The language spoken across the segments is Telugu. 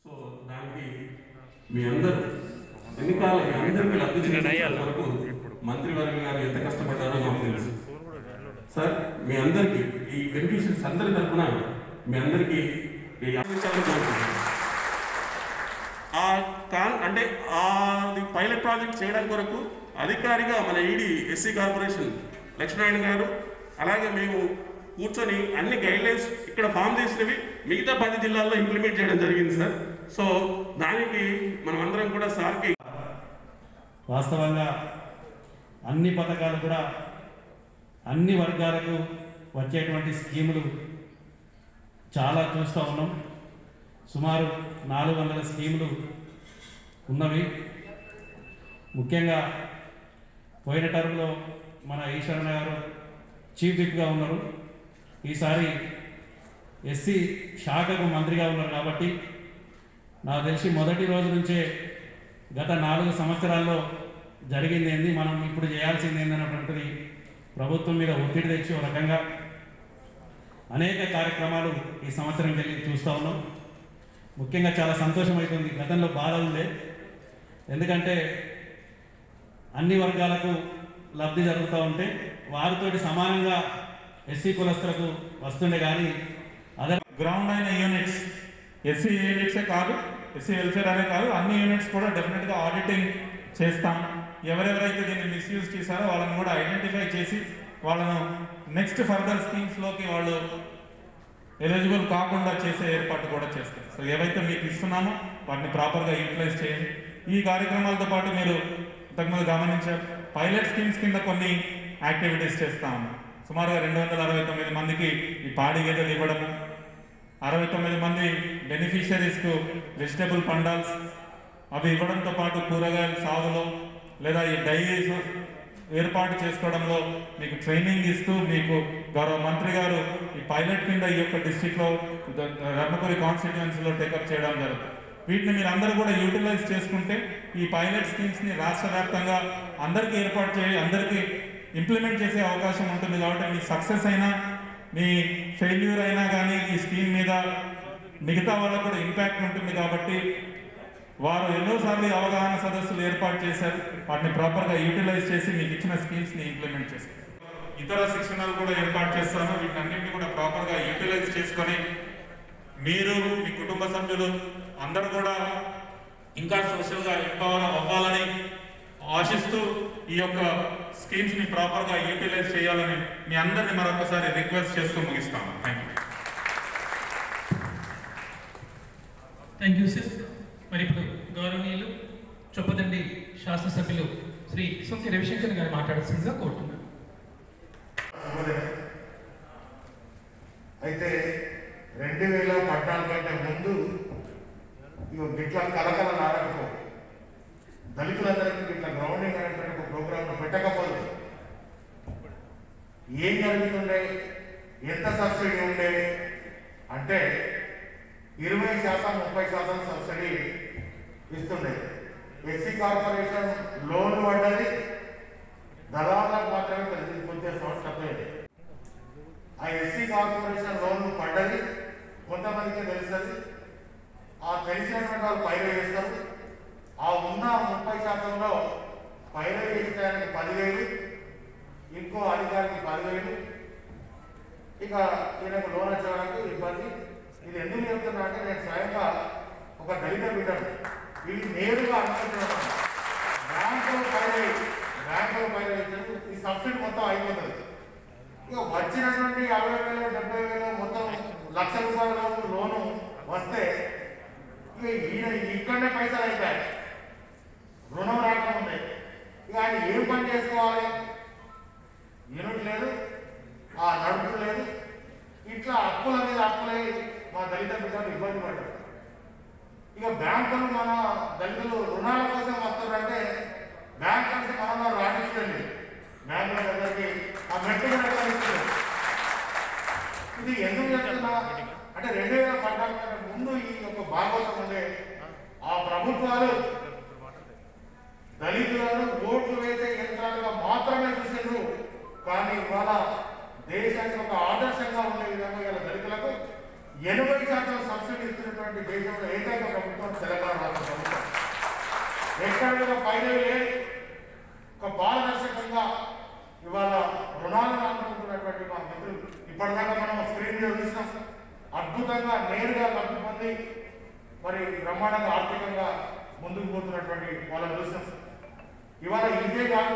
సో దానికి మీ అందరూ ఎన్నికల మీ అందరికీ లబ్ధి చేకూర్చే వరకు మంత్రివర్గ గారు ఎంత కష్టపడ్డారో మాకు తెలుసు సార్ మీ అందరికీ ఈ బెనిఫిషియర్స్ అందరి తరఫున మీ అందరికీ ఈ ఆశీస్సులు కోరుకుంటున్నాను. ఆ కాన్ అంటే అది పైలట్ ప్రాజెక్ట్ చేయడం కొరకు అధికారిగా మన ఈడీ ఎస్సీ కార్పొరేషన్ లక్ష్మీనారాయణ గారు అలాగే మేము కూర్చొని అన్ని గైడ్లైన్స్ ఇక్కడ ఫామ్ చేసినవి మిగతా పది జిల్లాల్లో ఇంప్లిమెంట్ చేయడం జరిగింది సార్ సో దానికి మనం అందరం కూడా సార్కి వాస్తవంగా అన్ని పథకాలు కూడా అన్ని వర్గాలకు వచ్చేటువంటి స్కీములు చాలా చూస్తూ ఉన్నాం సుమారు నాలుగు వందల స్కీములు ఉన్నవి ముఖ్యంగా పోయిన టర్మ్లో మన ఈశ్వరణ గారు చీఫ్ విప్గా ఉన్నారు ఈసారి ఎస్సీ శాఖకు మంత్రిగా ఉన్నారు కాబట్టి నాకు తెలిసి మొదటి రోజు నుంచే గత నాలుగు సంవత్సరాల్లో జరిగింది ఏంది మనం ఇప్పుడు చేయాల్సింది ఏందన్నటువంటిది ప్రభుత్వం మీద ఒత్తిడి తెచ్చి ఒక రకంగా అనేక కార్యక్రమాలు ఈ సంవత్సరం వెళ్ళి చూస్తూ ఉన్నాం ముఖ్యంగా చాలా సంతోషం అవుతుంది గతంలో బాధ ఉండే ఎందుకంటే అన్ని వర్గాలకు లబ్ధి జరుగుతూ ఉంటే వారితోటి సమానంగా ఎస్సీ కులస్తులకు వస్తుండే కానీ అదే గ్రౌండ్ అయిన యూనిట్స్ ఎస్సీ యూనిట్సే కాదు ఎస్సీ వెల్ఫేర్ అనే కాదు అన్ని యూనిట్స్ కూడా డెఫినెట్గా ఆడిటింగ్ చేస్తాం ఎవరెవరైతే దీన్ని మిస్యూజ్ చేశారో వాళ్ళని కూడా ఐడెంటిఫై చేసి వాళ్ళను నెక్స్ట్ ఫర్దర్ స్కీమ్స్లోకి వాళ్ళు ఎలిజిబుల్ కాకుండా చేసే ఏర్పాటు కూడా చేస్తాం సో ఏవైతే మీకు ఇస్తున్నామో వాటిని ప్రాపర్గా యూటిలైజ్ చేయండి ఈ కార్యక్రమాలతో పాటు మీరు ఇంతకుముందు గమనించారు పైలట్ స్కీమ్స్ కింద కొన్ని యాక్టివిటీస్ చేస్తాము సుమారుగా రెండు వందల అరవై తొమ్మిది మందికి ఈ పాడి గేదెలు ఇవ్వడము అరవై తొమ్మిది మంది బెనిఫిషరీస్కు వెజిటబుల్ పండాల్స్ అవి ఇవ్వడంతో పాటు కూరగాయల సాగులో లేదా ఈ డైరీస్ ఏర్పాటు చేసుకోవడంలో మీకు ట్రైనింగ్ ఇస్తూ మీకు గౌరవ మంత్రి గారు ఈ పైలట్ కింద ఈ యొక్క డిస్టిక్లో ధర్మపురి కాన్స్టిట్యుయెన్సీలో టేకప్ చేయడం జరుగుతుంది వీటిని మీరు అందరూ కూడా యూటిలైజ్ చేసుకుంటే ఈ పైలట్ స్కీమ్స్ని రాష్ట్ర వ్యాప్తంగా అందరికీ ఏర్పాటు చేయ అందరికీ ఇంప్లిమెంట్ చేసే అవకాశం ఉంటుంది కాబట్టి మీ సక్సెస్ అయినా మీ ఫెయిల్యూర్ అయినా కానీ ఈ స్కీమ్ మీద మిగతా వాళ్ళకు కూడా ఇంపాక్ట్ ఉంటుంది కాబట్టి వారు ఎన్నోసార్లు ఈ అవగాహన సదస్సులు ఏర్పాటు చేశారు వాటిని ప్రాపర్గా యూటిలైజ్ చేసి మీకు ఇచ్చిన స్కీమ్స్ని ఇంప్లిమెంట్ చేస్తారు ఇతర శిక్షణలు కూడా ఏర్పాటు చేస్తాను వీటన్నింటినీ కూడా ప్రాపర్గా యూటిలైజ్ చేసుకొని మీరు మీ కుటుంబ సభ్యులు అందరూ కూడా ఇంకా సోషల్గా ఎంపవర్ అవ్వాలని ఆశిస్తూ ఈ యొక్క స్కీమ్స్ ని ప్రాపర్ గా యూటిలైజ్ చేయాలని మీ అందరిని మరొకసారి రిక్వెస్ట్ చేస్తూ ముగిస్తాను thank you thank you sir మరి ఇప్పుడు గౌరవనీయులు చొప్పదండి శాసనసభ్యులు శ్రీ సొంతి రవిశంకర్ గారు మాట్లాడాల్సిందిగా కోరుతున్నాను శుభోదయం. అయితే రెండు వేల పద్నాలుగు కంటే ముందు ఇవి గిట్ల కలకల నాడకపో దళితులందరికీ ఇట్లా గ్రౌండింగ్ అనేటువంటి ఒక ప్రోగ్రామ్ పెట్టకపోతే ఏం జరుగుతుండే ఎంత సబ్సిడీ ఉండే అంటే ఇరవై శాతం ముప్పై శాతం సబ్సిడీ ఇస్తుండే ఎస్సీ కార్పొరేషన్ లోన్ పడ్డది దళాలకు మాత్రమే తెలిసింది కొద్దిగా సంవత్సరం తప్పేది ఆ ఎస్సీ కార్పొరేషన్ లోన్ పడ్డది కొంతమందికి తెలుస్తుంది ఆ తెలిసినటువంటి వాళ్ళు పైరు వేస్తారు ఆ ఉన్న ముప్పై శాతంలో పైరు వేయడానికి పదివేలు ఇంకో అధికారికి పదివేలు ఇక ఈయనకు లోన్ వచ్చేవాళ్ళకి ఇబ్బంది ఇది ఎందుకు చెప్తున్నా అంటే నేను స్వయంగా ఒక దళిత బిడ్డను ఇది నేరుగా అనుకుంటున్నాను బ్యాంకులు పైన బ్యాంకులు పైన వేసినప్పుడు ఈ సబ్సిడీ మొత్తం అయిపోతుంది ఇక వచ్చినటువంటి యాభై వేలు డెబ్బై వేలు మొత్తం లక్ష రూపాయల లోపు లోను వస్తే ఇక ఈయన ఇక్కడనే పైసలు అయిపోయాయి రుణం రాకముందే ఇక ఆయన ఏం పని చేసుకోవాలి యూనిట్ లేదు ఆ నడుపు లేదు ఇట్లా అప్పుల మీద అప్పులై మా దళిత బిడ్డలు ఇబ్బంది పడ్డారు ఇక బ్యాంకులు మన దళితులు రుణాల కోసం వస్తున్నారంటే బ్యాంక్ కలిసి మనలో రాణించండి బ్యాంకుల దగ్గరికి ఆ మెట్టు కూడా ఎక్కడిస్తుంది. ఇది ఎందుకు చెప్తున్నా అంటే రెండు వేల పద్నాలుగు కంటే ముందు ఈ యొక్క భాగవతం ఉండే ఆ ప్రభుత్వాలు దళితులను ఓట్లు వేసే యంత్రాలుగా మాత్రమే చూసిండ్రు కానీ ఇవాళ దేశానికి ఒక ఆదర్శంగా ఉండే విధంగా ఇలా దళితులకు ఎనభై శాతం సబ్సిడీ ఇస్తున్నటువంటి దేశంలో ఏకైక ప్రభుత్వం తెలంగాణ రాష్ట్ర ప్రభుత్వం ఎక్కడ కూడా పైన లేదు ఒక పారదర్శకంగా ఇవాళ రుణాలను అందుకుంటున్నటువంటి మా మిత్రులు ఇప్పటిదాకా మనం స్క్రీన్ మీద చూసినాం అద్భుతంగా నేరుగా లబ్ధి పొంది మరి బ్రహ్మాండంగా ఆర్థికంగా ముందుకు పోతున్నటువంటి వాళ్ళని చూసినాం ఇవాళ ఇదే కాదు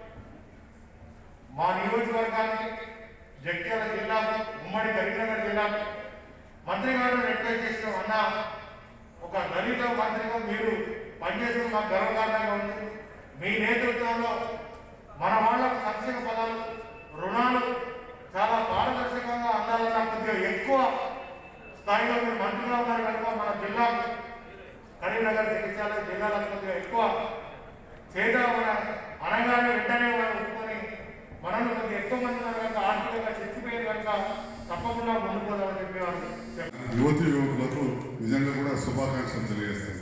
మా నియోజకవర్గాన్ని జగిత్యాల జిల్లా ఉమ్మడి కరీంనగర్ జిల్లా మంత్రి గారు రిక్వెస్ట్ చేసిన అన్న ఒక దళిత మంత్రిగా మీరు పనిచేసిన మాకు గర్వకారణంగా ఉంది మీ నేతృత్వంలో మన వాళ్ళకు సంక్షేమ పదాలు రుణాలు చాలా పారదర్శకంగా అందాలన్న కొద్దిగా ఎక్కువ స్థాయిలో మీరు మంత్రిగా ఉన్నారు కనుక మన జిల్లా కరీంనగర్ జగిత్యాల జిల్లాలకు కొద్దిగా ఎక్కువ చేత మన అనగానే వెంటనే మనం ఒప్పుకొని మనల్ని కొద్దిగా ఎక్కువ మంది ఉన్నారు కనుక ఆర్థికంగా చచ్చిపోయేది కనుక తప్పకుండా ముందుకు పోదామని చెప్పి వాళ్ళు చెప్పారు. యువతి యువకులకు నిజంగా కూడా శుభాకాంక్షలు తెలియజేస్తాను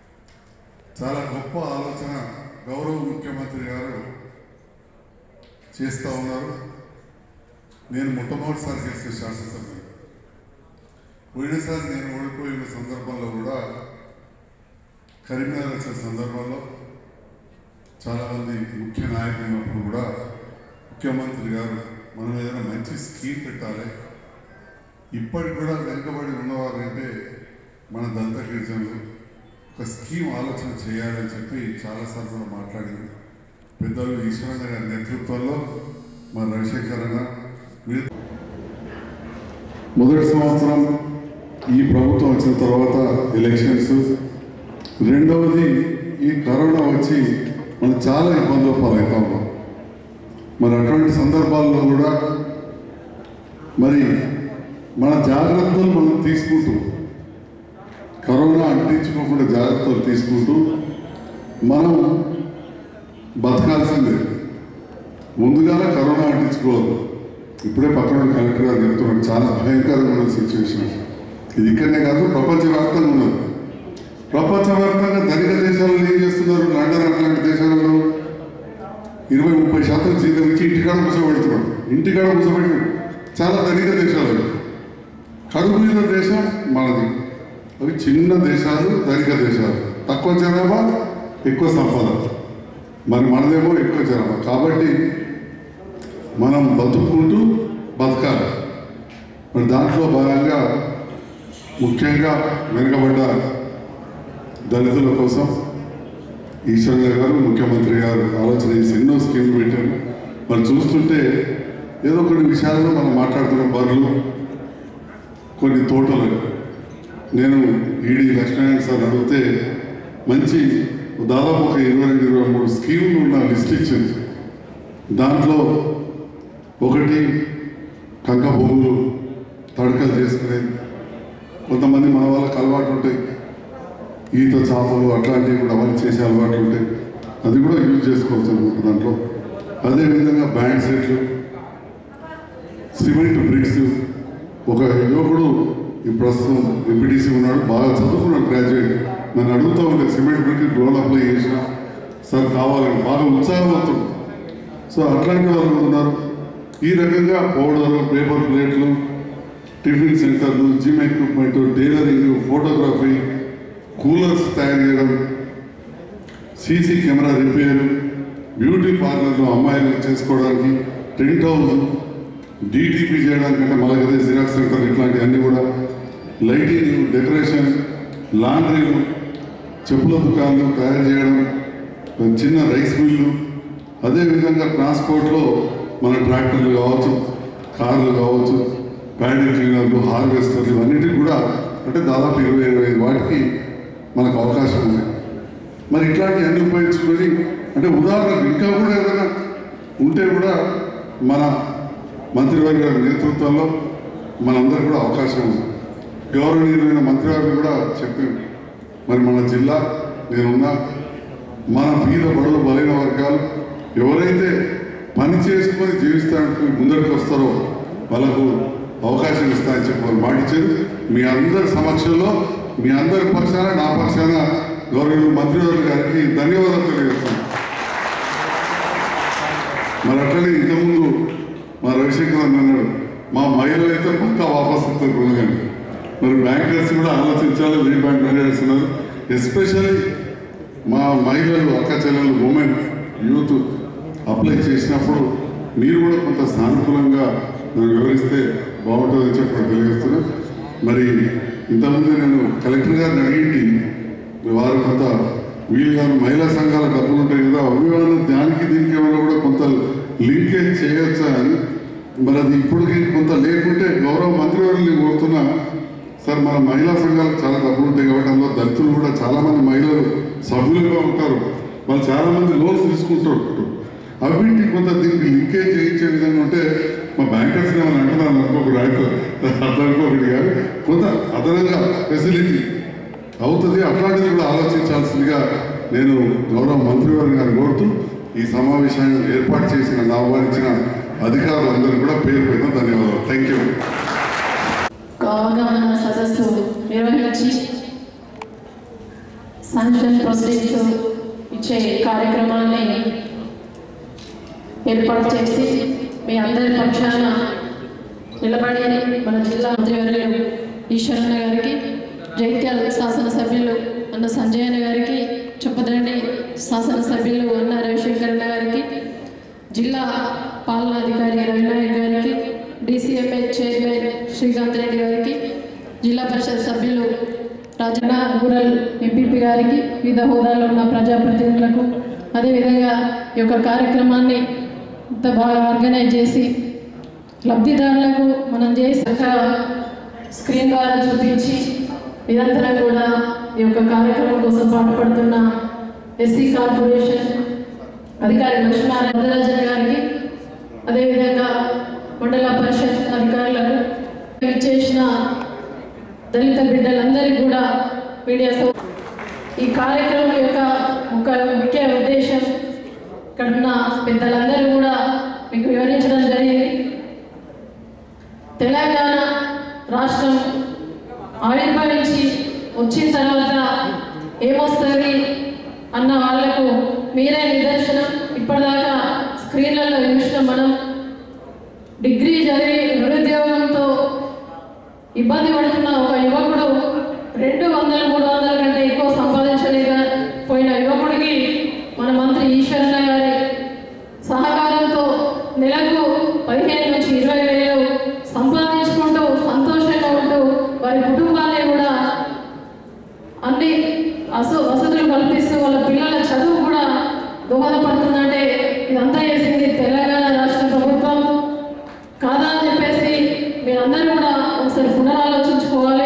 చాలా గొప్ప ఆలోచన గౌరవ ముఖ్యమంత్రి గారు చేస్తూ ఉన్నారు నేను మొట్టమొదటిసారి చేసే శాసనసభ్యులు పోయినసారి నేను ఓడిపోయిన సందర్భంలో కూడా కరీంనగర్ వచ్చిన సందర్భంలో చాలామంది ముఖ్య నాయకులు ఉన్నప్పుడు కూడా ముఖ్యమంత్రి గారు మనం ఏదైనా మంచి స్కీమ్ పెట్టాలి ఇప్పటికి కూడా వెనుకబడి ఉన్నవారంటే మన దళిత గిరిజనులు ఒక స్కీమ్ ఆలోచన చేయాలని చెప్పి చాలాసార్లు కూడా మాట్లాడింది పెద్దలు ఈశ్వరన్న గారి నేతృత్వంలో మన రవిశంకర్ అన్న వీరి- మొదటి సంవత్సరం ఈ ప్రభుత్వం వచ్చిన తర్వాత ఎలక్షన్స్ రెండవది ఈ కరోనా వచ్చి మనం చాలా ఇబ్బందులు పాలవుతా ఉన్నాం మరి అటువంటి సందర్భాల్లో కూడా మరి మన జాగ్రత్తలు మనం తీసుకుంటూ కరోనా అంటించుకోకుండా జాగ్రత్తలు తీసుకుంటూ మనం బతకాల్సిందే ముందుగానే కరోనా అంటించుకోవద్దు ఇప్పుడే పక్కన కలెక్టర్ గారు చెప్తున్నాడు చాలా భయంకరంగా ఉన్న సిచ్యువేషన్ ఇది ఇక్కడనే కాదు ప్రపంచవ్యాప్తంగా ఉన్నది ప్రపంచవ్యాప్తంగా ధనిక దేశాలలో ఏం చేస్తున్నారు లండన్ అట్లాంటి దేశాలలో ఇరవై ముప్పై శాతం జీతం ఇచ్చి ఇంటికాడ కూర్చోబెడుతున్నాడు ఇంటికాడ కూర్చోబెట్టి చాలా ధనిక దేశాలు కరువు మీద దేశం మనది అవి చిన్న దేశాలు ధనిక దేశాలు తక్కువ జనాభా ఎక్కువ సంపద మరి మనదేమో ఎక్కువ జనాభా కాబట్టి మనం బతుకుంటూ బతకాలి మరి దాంట్లో భాగంగా ముఖ్యంగా వెనుకబడ్డ దళితుల కోసం ఈశ్వరయ్య గారు ముఖ్యమంత్రి గారు ఆలోచన చేసి ఎన్నో స్కీమ్లు పెట్టారు మరి చూస్తుంటే ఏదో కొన్ని విషయాల్లో మనం మాట్లాడుతున్న బరులు కొన్ని తోటలు నేను ఈడీ లక్ష్మీనారాయణ సార్ అడిగితే మంచి దాదాపు ఒక ఇరవై రెండు ఇరవై మూడు స్కీములు ఉన్న లిస్ట్ ఇచ్చింది దాంట్లో ఒకటి కంక భూములు తడకలు చేసుకునేది కొంతమంది మన వాళ్ళకి అలవాటు ఉంటాయి ఈత చేపలు అట్లాంటివి కూడా అవన్నీ చేసే అలవాట్లు ఉంటాయి అది కూడా యూజ్ చేసుకోవచ్చు అనమాట దాంట్లో అదేవిధంగా బ్యాండ్ సెట్లు సిమెంట్ బ్రిక్స్ ఒక యువకుడు ఈ ప్రస్తుతం ఎంపీటీసీ ఉన్నాడు బాగా చదువుకున్నాడు గ్రాడ్యుయేట్ నన్ను అడుగుతూ ఉండే సిమెంట్ బ్రిక్ లోన్ అప్లై చేసిన సార్ కావాలని బాగా ఉత్సాహవంతుడు సో అట్లాంటి వాళ్ళు కూడా ఉన్నారు ఈ రకంగా పౌడర్ పేపర్ ప్లేట్లు టిఫిన్ సెంటర్లు gym equipment tailoring photography coolers తయారు చేయడం సీసీ కెమెరా రిపేర్ బ్యూటీ పార్లర్లో అమ్మాయిలు చేసుకోవడానికి టెంట్ హౌస్ డీటీపీ చేయడానికి అంటే మలగదే జిరాక్స్ సెంటర్ ఇట్లాంటివన్నీ కూడా లైటింగ్ డెకరేషన్ లాండ్రీలు చెప్పుల దుకాణాలు తయారు చేయడం చిన్న రైస్ మిల్లు అదేవిధంగా ట్రాన్స్పోర్ట్లో మన ట్రాక్టర్లు కావచ్చు కార్లు కావచ్చు ప్యాడీ క్లీనర్లు హార్వెస్టర్లు ఇవన్నిటికి కూడా అంటే దాదాపు ఇరవై ఇరవై ఐదు వాటికి మనకు అవకాశం ఉంది మరి ఇట్లాంటి అన్ని ఉపయోగించుకొని అంటే ఉదాహరణకు ఇంకా కూడా ఏదైనా ఉంటే కూడా మన మంత్రివర్గ నేతృత్వంలో మనందరికీ కూడా అవకాశం ఉంది గౌరవనీయులైన మంత్రివర్గం కూడా చెప్పారు మరి మన జిల్లా నేనున్నా మన బీద బడుగు బలైన వర్గాలు ఎవరైతే పని చేసుకొని జీవిస్తానికి ముందరికి వస్తారో వాళ్ళకు అవకాశం ఇస్తానని చెప్పి వాళ్ళు మాటిచ్చారు మీ అందరి సమక్షంలో మీ అందరి పక్షాన నా పక్షాన గౌరవ మంత్రివర్గ గారికి ధన్యవాదాలు తెలియజేస్తాను మరి అట్లనే ఇంతకుముందు మా రవిశంకర్ అన్న అన్నాడు మా మహిళలు అయితే పక్కా వాపస్ ఇస్తారు కొనగండి మరి బ్యాంకర్స్ కూడా ఆలోచించాలి లీడ్ బ్యాంక్ మేనేజర్స్ ఉన్నారు ఎస్పెషల్లీ మా మహిళలు అక్క చెల్లెలు ఉమెన్ యూత్ అప్లై చేసినప్పుడు మీరు కూడా కొంత సానుకూలంగా నాకు వివరిస్తే బాగుంటుందని చెప్పి తెలియజేస్తున్నా మరి ఇంతకుముందు నేను కలెక్టర్ గారిని అడిగింది వారు కొంత వీళ్ళు గారు మహిళా సంఘాల డబ్బులు ఉంటాయి కదా అభిమానం దానికి దీనికి ఏమైనా కూడా కొంత లింకేజ్ చేయొచ్చా అని మరి అది ఇప్పటికి కొంత లేకుంటే గౌరవ మంత్రివర్యులు కోరుతున్నా సార్ మన మహిళా సంఘాలకు చాలా డబ్బులు ఉంటాయి కాబట్టి అందులో దళితులు కూడా చాలా మంది మహిళలు సభ్యులుగా ఉంటారు వాళ్ళు చాలా మంది లోన్స్ తీసుకుంటూ ఉంటారు అవిటి కొంత దీనికి లింకేజ్ చేయించే విధంగా ఉంటే మా బ్యాంకర్స్ ఏమైనా అంటున్నాను అనుకోకూడదు ర్యాంక్ అట్లా అనుకోకూడదు కానీ కొంత అదనంగా ఫెసిలిటీ అవుతుంది అట్లాంటిది కూడా ఆలోచించాల్సిందిగా నేను గౌరవ మంత్రివారి గారిని కోరుతూ ఈ సమావేశాన్ని ఏర్పాటు చేసిన నా వారించిన అధికారులందరూ కూడా పేరు పైన ధన్యవాదాలు థ్యాంక్ యూ అవగాహన సదస్సు నిర్వహించి శాంక్షన్ ప్రొసీడింగ్స్ ఇచ్చే కార్యక్రమాన్ని ఏర్పాటు చేసి మీ అందరి పక్షాన నిలబడి మన జిల్లా మంత్రివర్యులు ఈశ్వరన్న గారికి జైత్యాల శాసనసభ్యులు అన్న సంజయన్న గారికి చొప్పదండి శాసనసభ్యులు అన్న రవిశంకరన్న గారికి జిల్లా పాలనాధికారి రవినాయక్ గారికి డిసిఎంఏ చైర్మన్ శ్రీకాంత్ రెడ్డి గారికి జిల్లా పరిషత్ సభ్యులు రాజన్న రూరల్ ఎంపీపీ గారికి వివిధ హోదాలో ఉన్న ప్రజాప్రతినిధులకు అదేవిధంగా ఈ యొక్క కార్యక్రమాన్ని ఇంత బాగా ఆర్గనైజ్ చేసి లబ్ధిదారులకు మనం చేసి ఒక స్క్రీన్ ద్వారా చూపించి నిరంతరం కూడా ఈ యొక్క కార్యక్రమం కోసం పాటుపడుతున్న ఎస్సీ కార్పొరేషన్ అధికారి లక్ష్మీనారాయణ గారికి అదేవిధంగా మండల పరిషత్ అధికారులకు ఇచ్చేసిన దళిత బిడ్డలందరికీ కూడా మీడియా సౌ ఈ కార్యక్రమం యొక్క ఒక ముఖ్య ఉద్దేశం ఇక్కడ ఉన్న పెద్దలందరూ కూడా మీకు వివరించడం జరిగింది తెలంగాణ రాష్ట్రం ఆవిర్భవించి వచ్చిన తర్వాత ఏమొస్తుంది అన్న వాళ్లకు మీరే నిదర్శనం ఇప్పటిదాకా స్క్రీన్లలో చూసిన మనం డిగ్రీ చదివి నిరుద్యోగంతో ఇబ్బంది పడుతున్న ఒక యువకుడు రెండు వందల మూడు వందల కంటే ఎక్కువ సంపాదించలేక పోయిన యువకుడికి మన మంత్రి ఈశ్వరన్న గారి సహకారంతో నెలకు పదిహేను నుంచి ఇరవై వేలు సంపాదించుకుంటూ సంతోషంగా ఉంటూ వారి కుటుంబాన్ని కూడా అన్ని అసు వసతులు కల్పిస్తూ వాళ్ళ పిల్లల చదువు కూడా దోహదపడుతుందంటే ఇదంతా చేసింది తెలంగాణ రాష్ట్ర ప్రభుత్వం కాదా అని చెప్పేసి మీరందరూ కూడా ఒకసారి పునరాలోచించుకోవాలి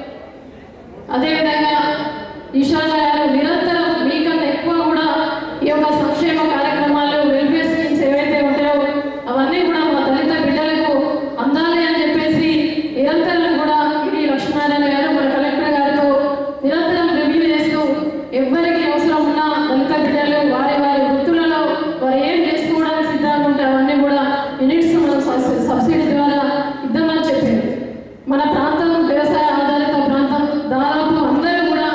అదేవిధంగా ఈశ్వర గారు నిరంతరం మీకన్నా ఎక్కువ కూడా ఈ యొక్క సంక్షేమ కార్యక్రమాలు వెల్ఫేర్ స్కీమ్స్ ఏవైతే ఉంటాయో అవన్నీ కూడా మా దళిత బిడ్డలకు అందాలి అని చెప్పేసి నిరంతరం కూడా ఇది లక్ష్మీనారాయణ గారు మన కలెక్టర్ గారితో నిరంతరం రివ్యూ చేస్తూ ఎవరికి అవసరం ఉన్నా దళిత బిడ్డలు వారి వారి వృత్తులలో వారు ఏం చేసుకోవడానికి సిద్ధంగా ఉంటే అవన్నీ కూడా యూనిట్స్ మనం సబ్సి- సబ్సిడీ ద్వారా ఇద్దామని చెప్పింది మన ప్రాంతం వ్యవసాయ ఆధారిత ప్రాంతం దాదాపు అందరూ కూడా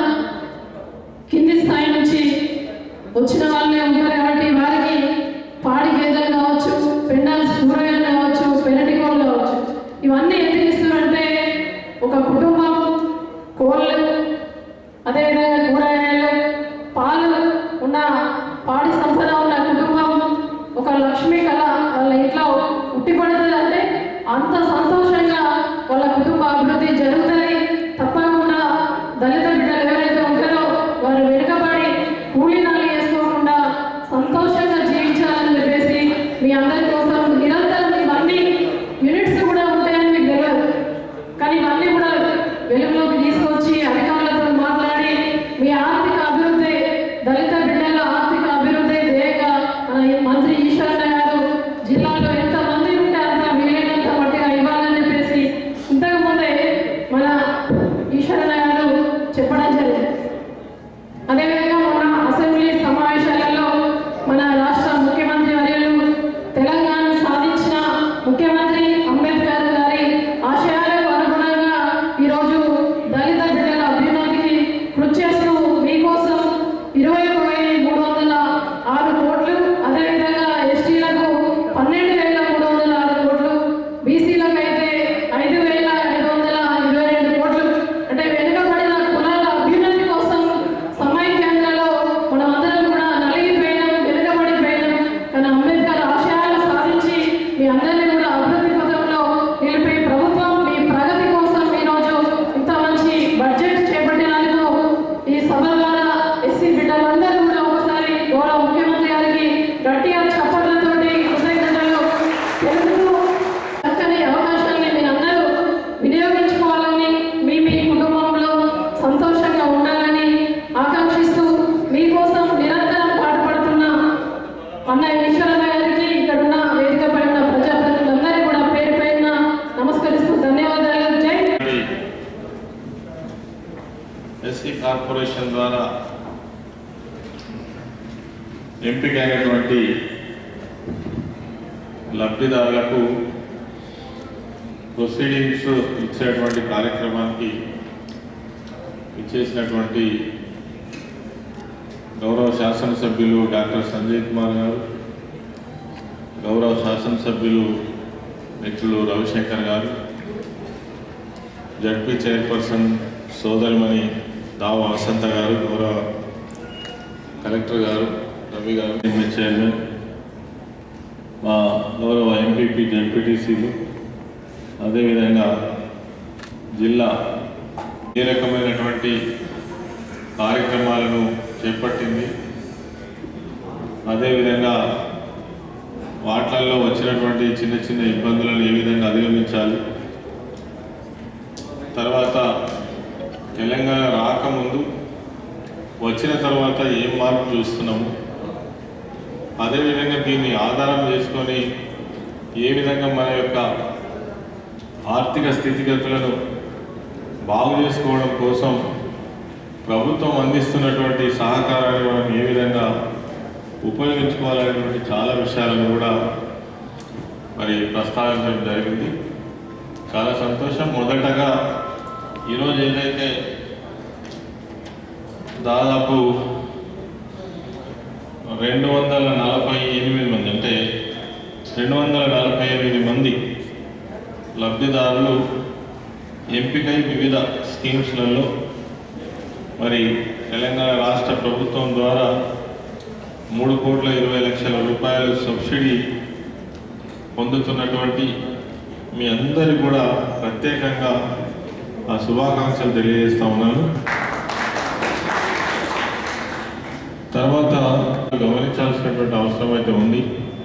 కింది స్థాయి నుంచి వచ్చిన వాళ్ళే ఉంటారు కాబట్టి వారికి పాడి గేదెలు కావచ్చు పెండాల్సి కూరగాయలు కావచ్చు పెరటి కోళ్ళు కావచ్చు ఇవన్నీ ఎందుకు ఇస్తున్నారంటే ఒక కుటుంబం కోళ్ళు అదేవిధంగా కూరగాయలు పాలు ఉన్న పాడి సంపద ఉన్న కుటుంబం ఒక లక్ష్మీ కళ వాళ్ళ ఇంట్లో ఉట్టిపడుతుంది అంటే అంత సంతోషంగా వాళ్ళ కుటుంబ అభివృద్ధి జరుగుతుంది తప్పకుండా దళిత బిడ్డలు ఎవరైతే ఉంటారో వారు వెనుకబడి కూలి నాలు వేసుకోకుండా సంతోషంగా జీవించాలని చెప్పేసి మీ అందరి కోసం నిరంతరం ఇవన్నీ యూనిట్స్ కూడా ఉంటాయని మీకు తెలియదు కానీ ఇవన్నీ కూడా వెలుగులోకి తీసుకొచ్చి అధికారులతో మాట్లాడి మీ ఆర్థిక అభివృద్ధి దళిత బిడ్డల ఆర్థిక అభివృద్ధి ధ్యేయంగా మన ఈ మంత్రి ఈశ్వరన్న గారు జిల్లాలో ఎంత మంది ఉంటే అంత వీలైనంత మట్టిగా ఇవ్వాలని చెప్పేసి ఇంతకు ముందే మన ఈశ్వరన్న గారు చెప్పడం జరిగింది అదేవిధంగా మన అసెంబ్లీ సమావేశాలలో మన రాష్ట్ర ముఖ్యమంత్రి వర్యులు తెలంగాణ సాధించిన ముఖ్యమంత్రి అంబేద్కర్ గారి ఆశయాలకు అనుగుణంగా ఈరోజు దళిత బిడ్డల అభ్యున్నతికి కృషి చేస్తూ మీకోసం ఇరవై ఒక వెయ్యి మూడు వందల ఆరు కోట్లు అదేవిధంగా ఎస్టీలకు పన్నెండు వేల మూడు వందల ఆరు కోట్లు బీసీలకు అయితే ఐదు వేల ఐదు వందల ఇరవై రెండు కోట్లు కార్పొరేషన్ ద్వారా ఎంపికైనటువంటి లబ్ధిదారులకు ప్రొసీడింగ్స్ ఇచ్చేటువంటి కార్యక్రమానికి ఇచ్చేసినటువంటి గౌరవ శాసనసభ్యులు డాక్టర్ సంజయ్ కుమార్ గారు గౌరవ శాసనసభ్యులు మిత్రులు రవిశంకర్ గారు జడ్పీ చైర్పర్సన్ సోదరిమణి దావ వసంత గారు గౌరవ కలెక్టర్ గారు రవి గారు ఎంపీ చైర్మన్ మా గౌరవ ఎంపీపీ జడ్పీటీసీలు అదేవిధంగా జిల్లా ఏ రకమైనటువంటి కార్యక్రమాలను చేపట్టింది అదేవిధంగా వాటిల్లో వచ్చినటువంటి చిన్న చిన్న ఇబ్బందులను ఏ విధంగా అధిగమించాలి తర్వాత తెలంగాణ రాకముందు వచ్చిన తర్వాత ఏం మార్పు చూస్తున్నాము అదేవిధంగా దీన్ని ఆధారం చేసుకొని ఏ విధంగా మన యొక్క ఆర్థిక స్థితిగతులను బాగు చేసుకోవడం కోసం ప్రభుత్వం అందిస్తున్నటువంటి సహకారాన్ని మనం ఏ విధంగా ఉపయోగించుకోవాలనేటువంటి చాలా విషయాలను కూడా మరి ప్రస్తావించడం జరిగింది చాలా సంతోషం మొదటగా ఈరోజు ఏదైతే దాదాపు రెండు వందల నలభై ఎనిమిది మంది అంటే రెండు వందల నలభై ఎనిమిది మంది లబ్ధిదారులు ఎంపికై వివిధ స్కీమ్స్లలో మరి తెలంగాణ రాష్ట్ర ప్రభుత్వం ద్వారా మూడు కోట్ల ఇరవై లక్షల రూపాయల సబ్సిడీ పొందుతున్నటువంటి మీ అందరి కూడా ప్రత్యేకంగా ఆ శుభాకాంక్షలు తెలియజేస్తా ఉన్నాను తర్వాత గమనించాల్సినటువంటి అవసరం అయితే ఉంది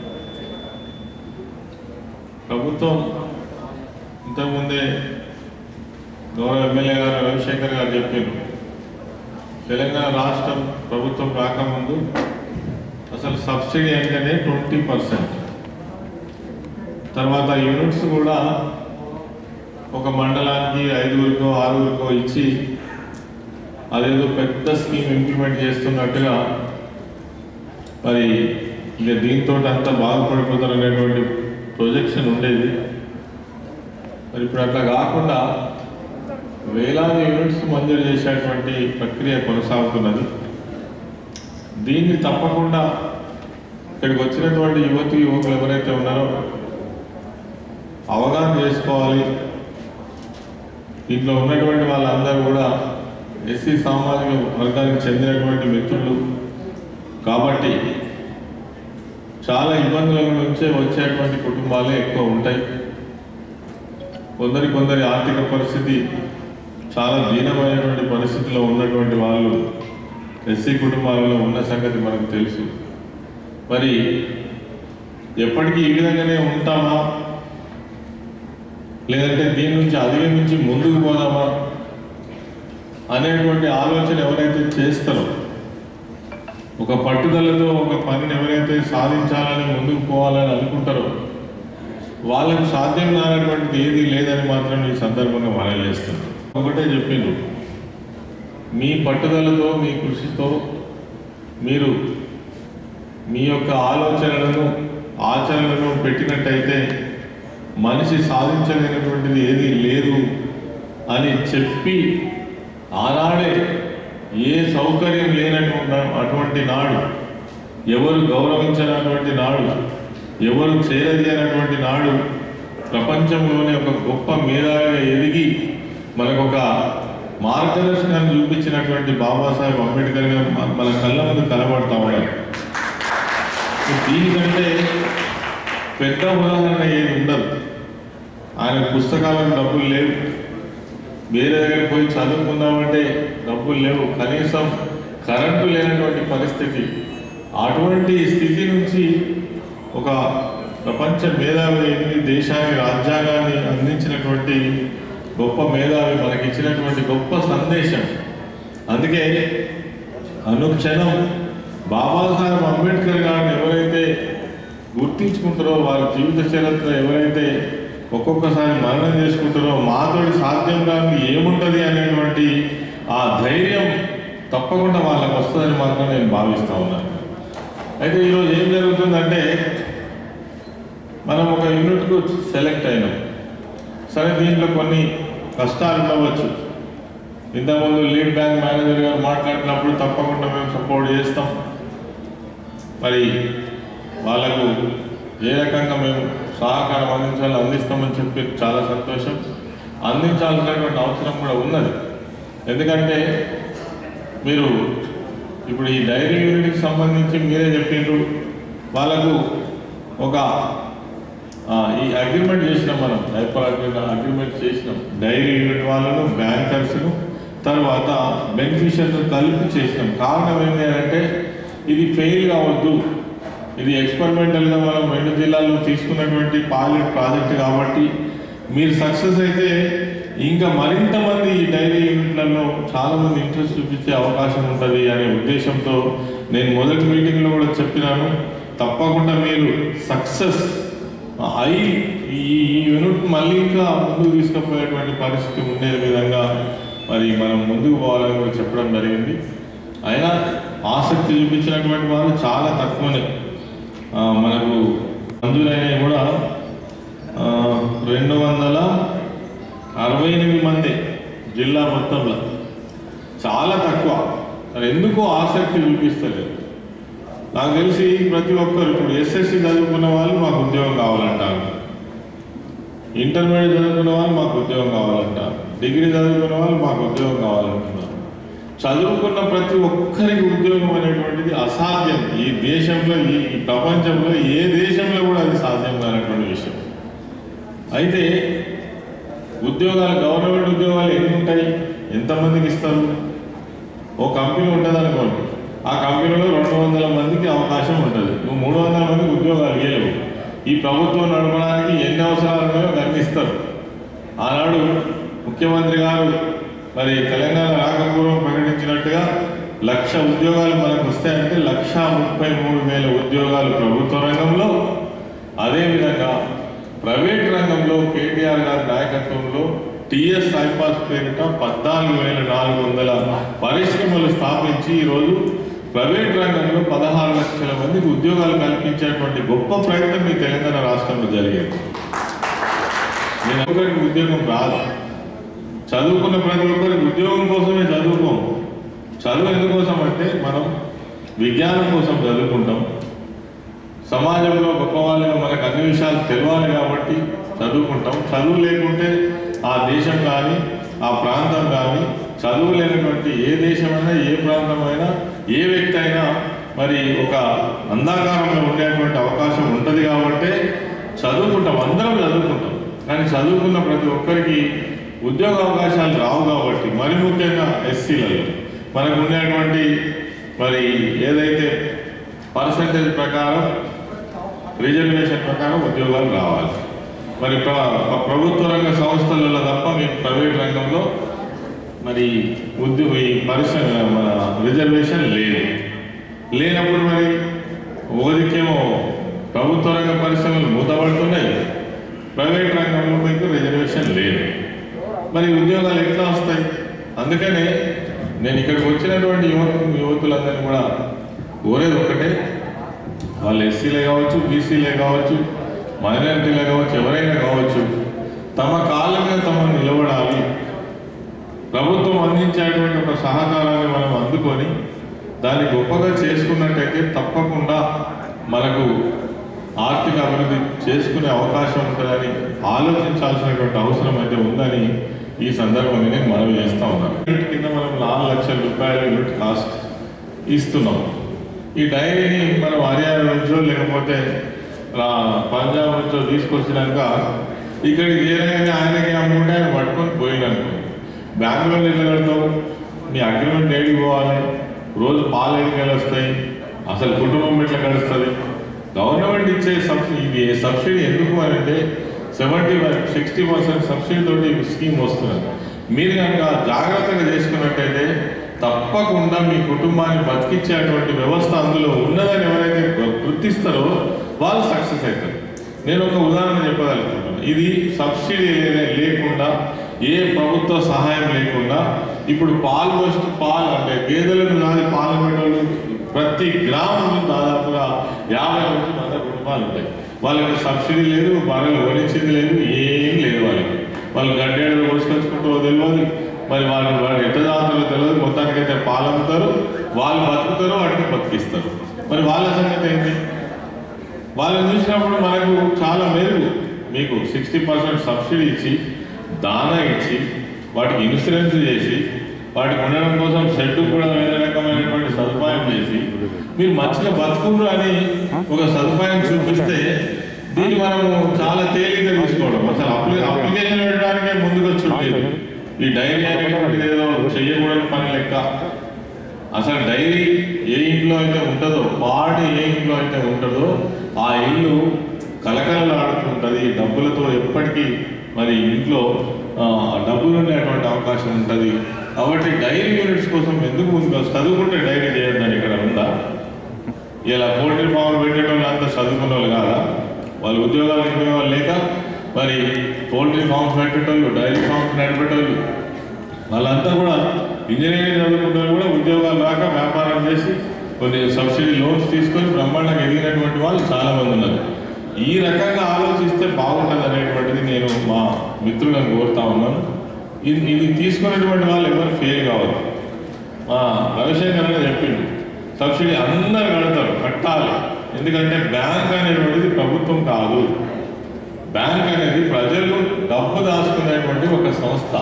ప్రభుత్వం ఇంతకుముందే గౌరవ ఎమ్మెల్యే గారు రవిశంకర్ గారు చెప్పారు తెలంగాణ రాష్ట్రం ప్రభుత్వం రాకముందు అసలు సబ్సిడీ అంటేనే ట్వంటీ పర్సెంట్ తర్వాత యూనిట్స్ కూడా ఒక మండలానికి ఐదుగురికో ఆరుగురికో ఇచ్చి అదేదో పెద్ద స్కీమ్ ఇంప్లిమెంట్ చేస్తున్నట్టుగా మరి ఇక దీంతో అంతా బాగుపడిపోతారు అనేటువంటి ప్రొజెక్షన్ ఉండేది మరి ఇప్పుడు అట్లా కాకుండా వేలాది యూనిట్స్ మంజూరు చేసేటువంటి ప్రక్రియ కొనసాగుతున్నది దీన్ని తప్పకుండా ఇక్కడికి వచ్చినటువంటి యువతి యువకులు ఎవరైతే ఉన్నారో అవగాహన చేసుకోవాలి దీంట్లో ఉన్నటువంటి వాళ్ళందరూ కూడా ఎస్సీ సామాజిక వర్గానికి చెందినటువంటి మిత్రులు కాబట్టి చాలా ఇబ్బందుల నుంచే వచ్చేటువంటి కుటుంబాలే ఎక్కువ ఉంటాయి కొందరి కొందరి ఆర్థిక పరిస్థితి చాలా దీనమైనటువంటి పరిస్థితిలో ఉన్నటువంటి వాళ్ళు ఎస్సీ కుటుంబాలలో ఉన్న సంగతి మనకు తెలుసు మరి ఎప్పటికీ ఈ విధంగానే ఉంటామా లేదంటే దీని నుంచి అధిగమించి ముందుకు పోదామా అనేటువంటి ఆలోచన ఎవరైతే చేస్తారో ఒక పట్టుదలతో ఒక పనిని ఎవరైతే సాధించాలని ముందుకు పోవాలని అనుకుంటారో వాళ్ళకు సాధ్యం కానటువంటిది ఏది లేదని మాత్రం ఈ సందర్భంగా మనం చేస్తున్నాం ఒకటే చెప్పిండు మీ పట్టుదలతో మీ కృషితో మీరు మీ యొక్క ఆలోచనలను ఆచరణలను పెట్టినట్టయితే మనిషి సాధించలేనటువంటిది ఏది లేదు అని చెప్పి ఆనాడే ఏ సౌకర్యం లేనటువంటి అటువంటి నాడు ఎవరు గౌరవించినటువంటి నాడు ఎవరు చేరదీయనటువంటి నాడు ప్రపంచంలోనే ఒక గొప్ప మేధావిగా ఎదిగి మనకొక మార్గదర్శకాన్ని చూపించినటువంటి బాబాసాహెబ్ అంబేద్కర్ గారు మన- మన కళ్ళ ముందు కనబడతా ఉన్నారు దీనికంటే పెద్ద ఉదాహరణ ఏది ఉండదు ఆయన పుస్తకాలకు డబ్బులు లేవు వేరే దగ్గరికి పోయి చదువుకుందామంటే డబ్బులు లేవు కనీసం కరెంటు లేనటువంటి పరిస్థితి అటువంటి స్థితి నుంచి ఒక ప్రపంచ మేధావి ఎదిగి దేశానికి రాజ్యాంగాన్ని అందించినటువంటి గొప్ప మేధావి మనకి ఇచ్చినటువంటి గొప్ప సందేశం అందుకే అనుక్షణం బాబాసాహెబ్ అంబేద్కర్ గారిని ఎవరైతే గుర్తించుకుంటారో వారి జీవిత చరిత్ర ఎవరైతే ఒక్కొక్కసారి మరణం చేసుకుంటారో మాతోటి సాధ్యం కాని ఏముంటుంది అనేటువంటి ఆ ధైర్యం తప్పకుండా వాళ్ళకి వస్తుందని మాత్రం నేను భావిస్తూ ఉన్నాను అయితే ఈరోజు ఏం జరుగుతుందంటే మనం ఒక యూనిట్కు సెలెక్ట్ అయినాం సరే దీంట్లో కొన్ని కష్టాలు ఉండవచ్చు ఇంతకుముందు లీడ్ బ్యాంక్ మేనేజర్ గారు మాట్లాడినప్పుడు తప్పకుండా మేము సపోర్ట్ చేస్తాం మరి వాళ్ళకు ఏ రకంగా మేము సహకారం అందించాలో అందిస్తామని చెప్పి చాలా సంతోషం అందించాల్సినటువంటి అవసరం కూడా ఉన్నది ఎందుకంటే మీరు ఇప్పుడు ఈ డైరీ యూనిట్కి సంబంధించి మీరే చెప్పిండ్రు వాళ్ళకు ఒక ఆ, ఈ అగ్రిమెంట్ చేసినాం మనం డైపర్ అగ్రిమెంట్ చేసినాం డైరీ యూనిట్ వాళ్ళను బ్యాంకర్స్ను తర్వాత బెనిఫిషియర్స్ కలిపి చేసినాం కారణం ఏంటి అంటే ఇది ఫెయిల్ కావద్దు ఇది ఎక్స్పెరిమెంటల్గా మనం రెండు జిల్లాల్లో తీసుకున్నటువంటి పాయిలట్ ప్రాజెక్ట్ కాబట్టి మీరు సక్సెస్ అయితే ఇంకా మరింత మంది ఈ డైరీ యూనిట్లలో చాలా మంది ఇంట్రెస్ట్ చూపించే అవకాశం ఉంటుంది అనే ఉద్దేశంతో నేను మొదటి మీటింగ్లో కూడా చెప్పినాను తప్పకుండా మీరు సక్సెస్ అయి ఈ ఈ యూనిట్ మళ్ళీ ఇంకా ముందుకు తీసుకుపోయేటువంటి పరిస్థితి ఉండే విధంగా మరి మనం ముందుకు పోవాలని కూడా చెప్పడం జరిగింది అయినా ఆసక్తి చూపించినటువంటి వాళ్ళు చాలా తక్కువనే ఆ, మనకు మంజూరైనవి కూడా ఆ, రెండు వందల అరవై ఎనిమిది మంది జిల్లా మొత్తంలో చాలా తక్కువ మరి ఎందుకో ఆసక్తి చూపిస్తలేదు నాకు తెలిసి ప్రతి ఒక్కరు ఇప్పుడు ఎస్ఎస్సి చదువుకున్న వాళ్ళు మాకు ఉద్యోగం కావాలంటారు ఇంటర్మీడియట్ చదువుకున్న వాళ్ళు మాకు ఉద్యోగం కావాలంటారు డిగ్రీ చదువుకున్న వాళ్ళు మాకు ఉద్యోగం కావాలంటున్నారు చదువుకున్న ప్రతి ఒక్కరికి ఉద్యోగం అనేటువంటిది అసాధ్యం ఈ దేశంలో ఈ ఈ ప్రపంచంలో ఏ దేశంలో కూడా అది సాధ్యం కానటువంటి విషయం అయితే ఉద్యోగాలు గవర్నమెంట్ ఉద్యోగాలు ఎన్ని ఉంటాయి ఎంతమందికి ఇస్తారు ఓ కంపెనీ ఉంటుంది అనుకోండి ఆ కంపెనీలో రెండు వందల మందికి అవకాశం ఉంటుంది నువ్వు మూడు వందల మందికి ఉద్యోగాలు ఇవ్వలేవు ఈ ప్రభుత్వం నడపడానికి ఎన్ని అవసరాలు ఉన్నాయో అన్ని ఇస్తారు ఆనాడు ముఖ్యమంత్రి గారు మరి తెలంగాణ రాకపూర్వం ప్రకటించినట్టుగా లక్ష ఉద్యోగాలు మనకు వస్తాయంటే లక్ష ముప్పై మూడు వేల ఉద్యోగాలు ప్రభుత్వ రంగంలో అదేవిధంగా ప్రైవేట్ రంగంలో కేటీఆర్ గారి నాయకత్వంలో టిఎస్ ఐపాస్ పేరిట పద్నాలుగు వేల నాలుగు వందల పరిశ్రమలు స్థాపించి ఈరోజు ప్రైవేట్ రంగంలో పదహారు లక్షల మందికి ఉద్యోగాలు కల్పించేటువంటి గొప్ప ప్రయత్నం మీ తెలంగాణ రాష్ట్రంలో జరిగేది నేను ఒకరికి ఉద్యోగం రాదు చదువుకున్న ప్రతి ఒక్కరికి ఉద్యోగం కోసమే చదువుకోం చదువు ఎందుకోసం అంటే మనం విజ్ఞానం కోసం చదువుకుంటాం సమాజంలో గొప్ప వాళ్ళని మనకు అన్ని విషయాలు తెలియాలి కాబట్టి చదువుకుంటాం చదువు లేకుంటే ఆ దేశం కానీ ఆ ప్రాంతం కానీ చదువు లేనటువంటి ఏ దేశమైనా ఏ ప్రాంతమైనా ఏ వ్యక్తి అయినా మరి ఒక అంధాకారంలో ఉండేటువంటి అవకాశం ఉంటుంది కాబట్టి చదువుకుంటాం అందరం చదువుకుంటాం కానీ చదువుకున్న ప్రతి ఒక్కరికి ఉద్యోగ అవకాశాలు రావు కాబట్టి మరి ముఖ్యంగా ఎస్సీలలో మనకు ఉండేటువంటి మరి ఏదైతే పర్సంటేజ్ ప్రకారం రిజర్వేషన్ ప్రకారం ఉద్యోగాలు రావాలి మరి ప్ర- ప్రభుత్వ రంగ సంస్థలలో తప్ప మీకు ప్రైవేట్ రంగంలో మరి ఉద్యోగ ఈ పరిశ్రమ మన రిజర్వేషన్ లేదు లేనప్పుడు మరి ఒకరికేమో ప్రభుత్వ రంగ పరిశ్రమలు మూతపడుతున్నాయి ప్రైవేట్ రంగంలో మీకు రిజర్వేషన్ లేదు మరి ఉద్యోగాలు ఎట్లా వస్తాయి అందుకనే నేను ఇక్కడికి వచ్చినటువంటి యువత యువతులందరినీ కూడా కోరేది ఒకటే వాళ్ళు ఎస్సీలే కావచ్చు బీసీలే కావచ్చు మైనారిటీలే కావచ్చు ఎవరైనా కావచ్చు తమ కాళ్ళ మీద తమ నిలబడాలి ప్రభుత్వం అందించేటువంటి ఒక సహకారాన్ని మనం అందుకొని దాన్ని గొప్పగా చేసుకున్నట్టయితే తప్పకుండా మనకు ఆర్థిక అభివృద్ధి చేసుకునే అవకాశం ఉంటుందని ఆలోచించాల్సినటువంటి అవసరం అయితే ఉందని ఈ సందర్భంగా నేను మనవి చేస్తా ఉన్నాను యూనిట్ కింద మనం నాలుగు లక్షల రూపాయల యూనిట్ కాస్ట్ ఇస్తున్నాం ఈ డైరీని మనం హర్యానా నుంచో లేకపోతే రా- పంజాబ్ నుంచో తీసుకొచ్చినాక ఇక్కడికి చేరగానే ఆయనకి అమ్ముకుంటే ఆయన పట్టుకొని పోయిననుకో బెంగళూరు ఎట్లా కడతావు మీ అగ్రిమెంట్ ఏడికి పోవాలి రోజు పాలు ఎడికి వస్తాయి అసలు కుటుంబం ఎట్లా గడుస్తుంది గవర్నమెంట్ ఇచ్చే సబ్సిడీ ఇది సబ్సిడీ ఎందుకు అని అంటే సెవెంటీ సిక్స్టీ పర్సెంట్ సబ్సిడీ తోటి ఈ స్కీమ్ వస్తున్నది మీరు కనుక జాగ్రత్తగా చేసుకున్నట్టయితే తప్పకుండా మీ కుటుంబాన్ని బతికించేటువంటి వ్యవస్థ అందులో ఉన్నదని ఎవరైతే గు- గుర్తిస్తారో వాళ్ళు సక్సెస్ అవుతారు నేను ఒక ఉదాహరణ చెప్పగలుగుతున్నాను ఇది సబ్సిడీ లే- లేకుండా ఏ ప్రభుత్వ సహాయం లేకుండా ఇప్పుడు పాలు వస్తు పాలు అంటే గేదెలను నాది పాలు పెట్టాలి ప్రతి గ్రామంలో దాదాపుగా యాభై నుంచి వంద కుటుంబాలు ఉంటాయి వాళ్ళకి సబ్సిడీ లేదు బర్రెలు వరించింది లేదు ఏం లేదు వాళ్ళకి వాళ్ళు గడ్డేళ్ళు కోసుకొచ్చుకుంటూ తెలియదు మరి వాళ్ళు వాళ్ళు ఎట్ట తాగుతారో తెలియదు మొత్తానికైతే పాలు అమ్ముతారు వాళ్ళు బతుకుతారు వాటిని బతికిస్తారు మరి వాళ్ళ సంగతి ఏంటి వాళ్ళని చూసినప్పుడు మనకు చాలా మెరుగు మీకు సిక్స్టీ పర్సెంట్ సబ్సిడీ ఇచ్చి దానా ఇచ్చి వాటికి ఇన్సూరెన్స్ చేసి వాటికి ఉండడం కోసం షెడ్ కూడా వేరే రకమైనటువంటి సదుపాయం చేసి మీరు మంచిగా బతుకుండ్రు అని ఒక సదుపాయం చూపిస్తే దీన్ని మనము చాలా తేలిగ్గా తీసుకోవడం అసలు అప్లి అప్లికేషన్ పెట్టడానికే ముందుకు వచ్చి ఈ డైరీ అనేటువంటిది ఏదో చెయ్యకూడని పని లెక్క అసలు డైరీ ఏ ఇంట్లో అయితే ఉంటుందో పాడి ఏ ఇంట్లో అయితే ఉంటుందో ఆ ఇల్లు కలకలలాడుతుంటుంది డబ్బులతో ఎప్పటికీ మరి ఇంట్లో ఆ, డబ్బులు ఉండేటువంటి అవకాశం ఉంటుంది కాబట్టి డైరీ యూనిట్స్ కోసం ఎందుకు ముందుకు వస్తుంది? చదువుకుంటే డైరీ చేయొద్దని ఇక్కడ ఉందా ఇలా పోల్ట్రీ ఫామ్ పెట్టేటోళ్ళు అంతా చదువుకున్న వాళ్ళు కాదా వాళ్ళు ఉద్యోగాలు ఉద్యోగాలు లేక మరి పోల్ట్రీ ఫామ్స్ పెట్టేటోళ్ళు డైరీ ఫామ్స్ నడిపేటోళ్ళు వాళ్ళంతా కూడా ఇంజనీరింగ్ చదువుకున్న వాళ్ళు కూడా ఉద్యోగాలు రాక వ్యాపారం చేసి కొన్ని సబ్సిడీ లోన్స్ తీసుకొని బ్రహ్మాండంగా ఎదిగినటువంటి వాళ్ళు చాలా మంది ఉన్నారు ఈ రకంగా ఆలోచిస్తే బాగుంటుంది అనేటువంటిది నేను మా మిత్రులను కోరుతా ఉన్నాను ఇది ఇది తీసుకునేటువంటి వాళ్ళు ఎవరు ఫెయిల్ కావద్దు మా రవిశంకర్ అని చెప్పిండు సబ్సిడీ అందరు కడతారు కట్టాలి ఎందుకంటే బ్యాంక్ అనేటువంటిది ప్రభుత్వం కాదు బ్యాంక్ అనేది ప్రజలు డబ్బు దాచుకునేటువంటి ఒక సంస్థ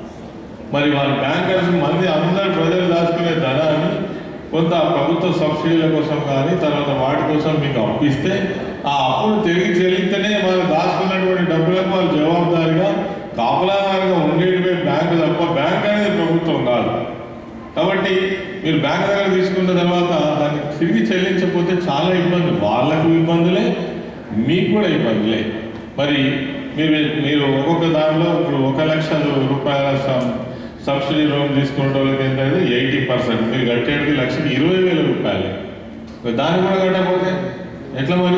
మరి వాళ్ళ బ్యాంకర్స్ మంది అందరు ప్రజలు దాచుకునే ధనాన్ని కొంత ప్రభుత్వ సబ్సిడీల కోసం కానీ తర్వాత వాటి కోసం మీకు అప్పిస్తే ఆ అప్పులు తిరిగి చెల్లిస్తేనే వాళ్ళు దాచుకున్నటువంటి డబ్బులకు వాళ్ళు జవాబుదారిగా కాపలాదారుగా ఉండేటివే బ్యాంకు తప్ప బ్యాంక్ అనేది ప్రభుత్వం కాదు కాబట్టి మీరు బ్యాంక్ దగ్గర తీసుకున్న తర్వాత దాన్ని తిరిగి చెల్లించకపోతే చాలా ఇబ్బంది వాళ్ళకు ఇబ్బందులే మీకు కూడా ఇబ్బందులే మరి మీరు మీరు ఒక్కొక్క దానిలో ఇప్పుడు ఒక లక్ష రూపాయల సబ్- సబ్సిడీ లోన్ తీసుకునే వాళ్ళకి ఏంటంటే ఎయిటీ పర్సెంట్ మీరు కట్టేది లక్షకి ఇరవై వేల రూపాయలు మరి దాన్ని కూడా కట్టకపోతే ఎట్లా మరి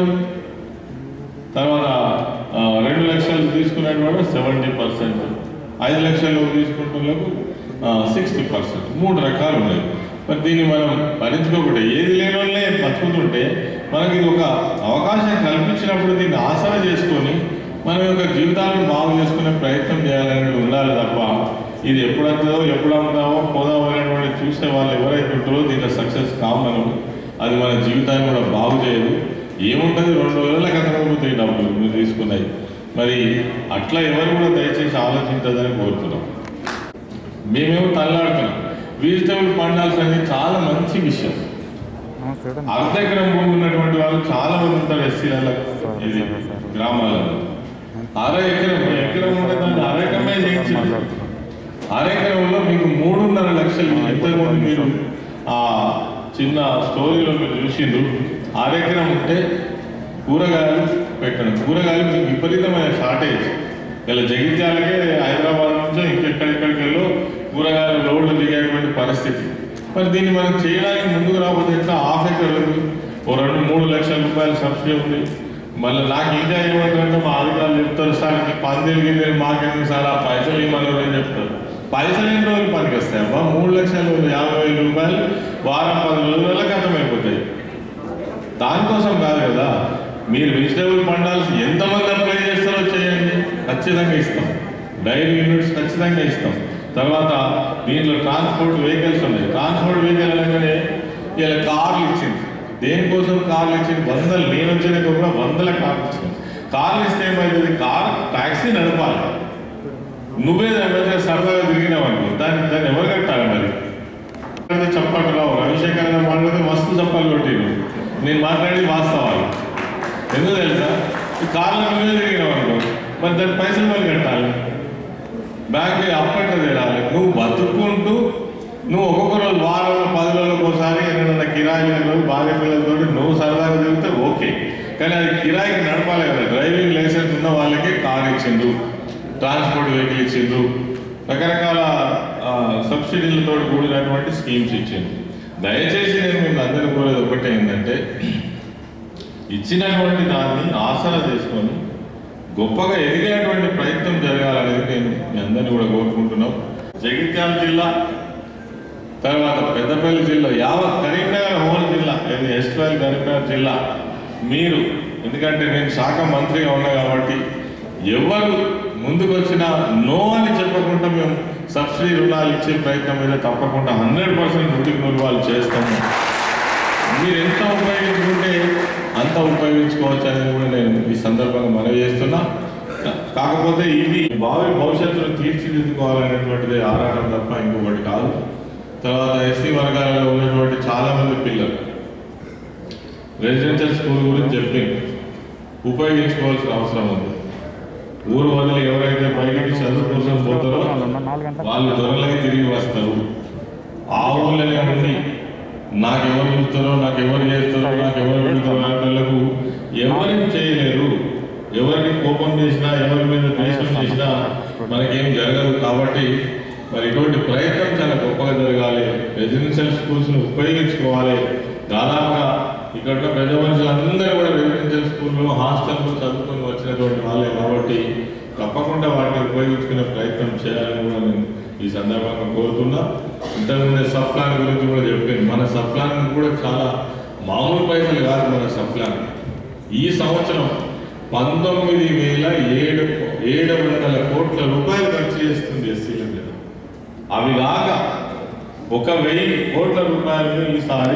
తర్వాత ఆ, రెండు లక్షలు తీసుకునేటువంటి సెవెంటీ పర్సెంట్ ఐదు లక్షలు తీసుకుంటున్నకు సిక్స్టీ పర్సెంట్ మూడు రకాలు ఉన్నాయి మరి దీన్ని మనం భరించుకోకుండా ఏది లేని వాళ్ళే బతుకుతుంటే మనకి ఇది ఒక అవకాశం కల్పించినప్పుడు దీన్ని ఆసన చేసుకొని మన యొక్క జీవితాలను బాగు చేసుకునే ప్రయత్నం చేయాలనేది ఉండాలి తప్ప ఇది ఎప్పుడు వస్తుందో ఎప్పుడు అమ్ముతామో పోదామో అనేటువంటి చూసే వాళ్ళు ఎవరైతే ఉంటారో దీంట్లో సక్సెస్ కావు మనం అది మన జీవితాన్ని కూడా బాగు చేయదు ఏముంటుంది రెండు రోజుల కథకపోతాయి డబ్బులు మీరు తీసుకున్నాయి మరి అట్లా ఎవరు కూడా దయచేసి ఆలోచించదని కోరుతున్నాం మేమేమో తల్లాడుతున్నాం వెజిటబుల్ పండాల్సి అనేది చాలా మంచి విషయం అర్ధ ఎకరం భూమి ఉన్నటువంటి వాళ్ళు చాలా మంది ఉంటారు ఎస్సీలలో ఇది గ్రామాలలో అర ఎకరం ఎకరం ఉంటే దాన్ని అర ఎకరమే చేయించింది అర ఎకరంలో మీకు మూడున్నర లక్షలు ఎంతమంది మీరు ఆ చిన్న స్టోరీలో మీరు చూసిండ్రు అర ఎకరం ఉంటే కూరగాయలు పెట్టడం కూరగాయలు మీకు విపరీతమైన షార్టేజ్ ఇలా జగిత్యాలకే హైదరాబాద్ నుంచో ఇంకెక్కడెక్కడికి వెళ్ళో కూరగాయల లోడ్లు దిగేటువంటి పరిస్థితి మరి దీన్ని మనం చేయడానికి ముందుకు రాకపోతే ఎట్లా హాఫ్ ఎకర్ ఉంది ఓ రెండు మూడు లక్షల రూపాయల సబ్సిడీ ఉంది మళ్ళీ నాకు ఇంకా ఏమంటారంటే మా అధికారులు చెప్తారు సార్ ఈ పందిలు గింజలు మాకెందుకు సార్ ఆ పైసలు ఇవ్వమని అని చెప్తారు పైసలు ఎన్ని రోజులు పనికి వస్తాయి అబ్బా మూడు లక్షలు యాభై వేల రూపాయలు వారం పది రోజులలో ఖతమైపోతాయి దానికోసం కాదు కదా మీరు వెజిటబుల్ పండాల్సి ఎంతమంది అప్లై చేస్తారో చేయండి ఖచ్చితంగా ఇస్తాం డైరీ యూనిట్స్ ఖచ్చితంగా ఇస్తాం తర్వాత దీంట్లో ట్రాన్స్పోర్ట్ వెహికల్స్ ఉన్నాయి ట్రాన్స్పోర్ట్ వెహికల్ అనగానే ఇలా కార్లు ఇచ్చింది దేనికోసం కార్లు ఇచ్చింది వందలు నేను వచ్చినాక కూడా వందల కార్లు ఇచ్చింది కార్లు ఇస్తే ఏమైతుంది కార్ ట్యాక్సీ నడపాలి నువ్వే దాని మీద సరదాగా తిరిగినావు అనుకో దాన్ని దాన్ని ఎవరు కట్టాలి మరి అయితే చెప్పండి రావు రవిశేఖర్ గారు మాట్లాడితే మస్తు చెప్పాలి కొట్టిను నేను మాట్లాడేది వాస్తవాలు ఎందుకు తెలుసా ఈ కార్లో నువ్వే తిరిగినావు అనుకో మరి దాని పైసలు మళ్ళీ కట్టాలి బ్యాంక్ అప్పట్లో తీరాలి నువ్వు బతుక్కుంటూ నువ్వు ఒక్కొక్క రోజు వారంలో పది రోజులకు ఒకసారి ఎన్నడన్నా కిరాయి లేని రోజు భార్య పిల్లలతో నువ్వు సరదాగా తిరిగితే ఓకే కానీ అది కిరాయికి నడపాలి కదా డ్రైవింగ్ లైసెన్స్ ఉన్న వాళ్ళకి కార్ ఇచ్చిండు ట్రాన్స్పోర్ట్ వెహికల్ ఇచ్చిండ్రు రకరకాల ఆ, సబ్సిడీలతో కూడినటువంటి స్కీమ్స్ ఇచ్చింది దయచేసి నేను మీకు అందరూ కోరేది ఒకటే ఏంటంటే ఇచ్చినటువంటి దాన్ని ఆసన చేసుకొని గొప్పగా ఎదిగేటువంటి ప్రయత్నం జరగాలనేది నేను మీ అందరినీ కూడా కోరుకుంటున్నాం జగిత్యాల జిల్లా తర్వాత పెద్దపల్లి జిల్లా యావత్ కరీంనగర్ హోల్ జిల్లా ఇది ఎస్ట్వల్ కరీంనగర్ జిల్లా మీరు ఎందుకంటే నేను శాఖ మంత్రిగా ఉన్నా కాబట్టి ఎవరు ముందుకు వచ్చినా నో అని చెప్పకుండా మేము సబ్సిడీ రుణాలు ఇచ్చే ప్రయత్నం మీద తప్పకుండా హండ్రెడ్ పర్సెంట్ నూటికి నూరు వాళ్ళు చేస్తాము మీరు ఎంత ఉపయోగించుకుంటే అంత ఉపయోగించుకోవచ్చు అనేది కూడా నేను ఈ సందర్భంగా మనవి చేస్తున్నా కా- కాకపోతే ఇది భావి భవిష్యత్తును తీర్చిదిద్దుకోవాలనేటువంటిది ఆరాటం తప్ప ఇంకొకటి కాదు తర్వాత ఎస్సీ వర్గాలలో ఉన్నటువంటి చాలా మంది పిల్లలు రెసిడెన్షియల్ స్కూల్ గురించి చెప్పింది ఉపయోగించుకోవాల్సిన అవసరం ఉంది ఊరు వదిలి ఎవరైతే బయటికి చదువు కోసం పోతారో వాళ్ళు దొరలకి తిరిగి వస్తారు ఆ ఊళ్ళోనే ఉండి నాకెవరు చూస్తారో నాకు ఎవరు చేస్తారో నాకు ఎవరు పెడతారో అనే వాళ్ళకు ఎవరిని చేయలేరు ఎవరిని కోపం చేసినా ఎవరి మీద ద్వేషం చేసినా మనకేం జరగదు కాబట్టి మరి ఇటువంటి ప్రయత్నం చాలా గొప్పగా జరగాలి రెసిడెన్షియల్ స్కూల్స్ని ఉపయోగించుకోవాలి దాదాపుగా ఇక్కడ ఉన్న పెద్ద మనుషులు అందరూ కూడా రెసిడెన్షియల్ స్కూల్లో హాస్టల్లో చదువుకొని వచ్చినటువంటి వాళ్ళే కాబట్టి తప్పకుండా వాటిని ఉపయోగించుకునే ప్రయత్నం చేయాలని కూడా నేను ఈ సందర్భంగా కోరుతున్నా ఇంతకుముందే సబ్ ప్లాన్ గురించి కూడా చెప్పాను మన సబ్ ప్లాన్ కూడా చాలా మామూలు పైసలు కాదు మన సబ్ ప్లాన్ ఈ సంవత్సరం పంతొమ్మిది వేల ఏడు ఏడు వందల కోట్ల రూపాయలు ఖర్చు చేస్తుంది ఎస్సీల మీద అవి కాక ఒక వెయ్యి కోట్ల రూపాయలు ఈసారి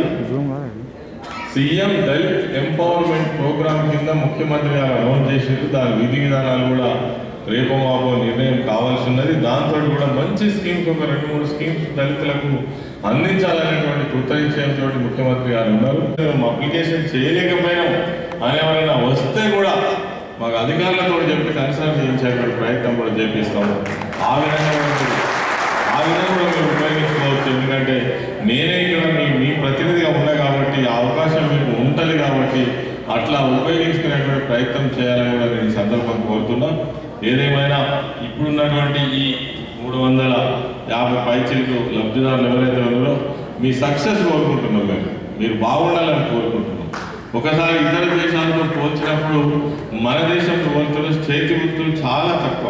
సీఎం దళిత్ ఎంపవర్మెంట్ ప్రోగ్రామ్ కింద ముఖ్యమంత్రి గారు అనౌన్స్ చేసింది దాని విధి విధానాలు కూడా రేపో మాపో నిర్ణయం కావాల్సి ఉన్నది దాంతో కూడా మంచి స్కీమ్స్ ఒక రెండు మూడు స్కీమ్స్ దళితులకు అందించాలనేటువంటి కృత నిశ్చయంతో ముఖ్యమంత్రి గారు ఉన్నారు మేము అప్లికేషన్ చేయలేకపోయినాం అని ఎవరైనా వస్తే కూడా మాకు అధికారులతో చెప్పి కన్సల్ట్ చేయించేటువంటి ప్రయత్నం కూడా చేపిస్తాము ఆ విధంగా కూడా ఆ విధంగా కూడా మీరు ఉపయోగించుకోవచ్చు ఎందుకంటే నేనే ఇక్కడ మీ మీ ప్రతినిధిగా ఉన్నా కాబట్టి ఆ అవకాశం మీకు ఉంటుంది కాబట్టి అట్లా ఉపయోగించుకునేటువంటి ప్రయత్నం చేయాలని కూడా నేను ఈ సందర్భం కోరుతున్నా ఏదేమైనా ఇప్పుడున్నటువంటి ఈ మూడు వందల యాభై పైచీలకు లబ్ధిదారులు ఎవరైతే ఉన్నారో మీ సక్సెస్ కోరుకుంటున్నాం మేము మీరు బాగుండాలని కోరుకుంటున్నాం ఒకసారి ఇతర దేశాలతో పోల్చినప్పుడు మన దేశంతో పోల్చిన చేతి వృత్తులు చాలా తక్కువ